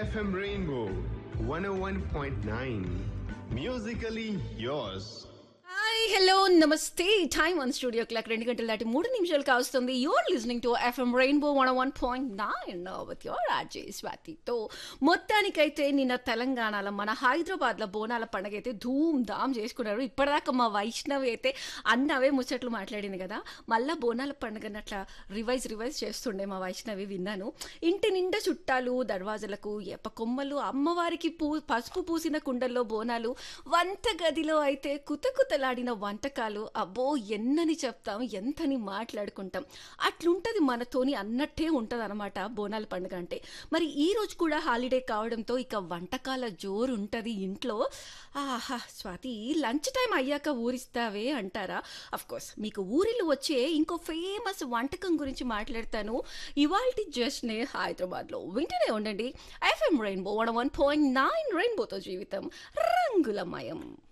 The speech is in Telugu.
FM Rainbow 101.9. Musically yours. Hi hello నమస్తే టైమ్ ఆన్ స్టూడియో క్లాక్ రెండు గంటల దాటి మూడు నిమిషాలు కావస్తుంది you're listening to FM rainbow one one point nine with your RJ స్వాతితో మొత్తానికైతే నిన్న తెలంగాణలో మన హైదరాబాద్లో బోనాల పండుగ అయితే ధూమ్ ధామ్ చేసుకున్నారు ఇప్పటిదాకా మా వైష్ణవి అయితే అన్నవే ముచ్చట్లు మాట్లాడింది కదా మళ్ళీ బోనాల పండుగని అట్లా రివైజ్ రివైజ్ చేస్తుండే మా వైష్ణవి విన్నాను ఇంటి నిండా చుట్టాలు దర్వాజలకు ఎప్ప కొమ్మలు అమ్మవారికి పూ పసుపు పూసిన కుండల్లో బోనాలు వంట గదిలో అయితే కుత కుతలాడిన వంటకాలు అబ్బో ఎన్నని చెప్తాం ఎంతని మాట్లాడుకుంటాం అట్లుంటది మనతోని అన్నట్టే ఉంటుంది అనమాట బోనాల పండుగ అంటే మరి ఈ రోజు కూడా హాలిడే కావడంతో ఇక వంటకాల జోరు ఉంటుంది ఇంట్లో ఆహా స్వాతి లంచ్ టైం అయ్యాక ఊరిస్తావే అంటారా అఫ్ కోర్స్ మీకు ఊరిలో వచ్చే ఇంకో ఫేమస్ వంటకం గురించి మాట్లాడతాను ఇవాల్టి జస్ట్నే హైదరాబాద్లో వింటూనే ఉండండి FM rainbow one one point nine రెయిన్బోతో జీవితం రంగులమయం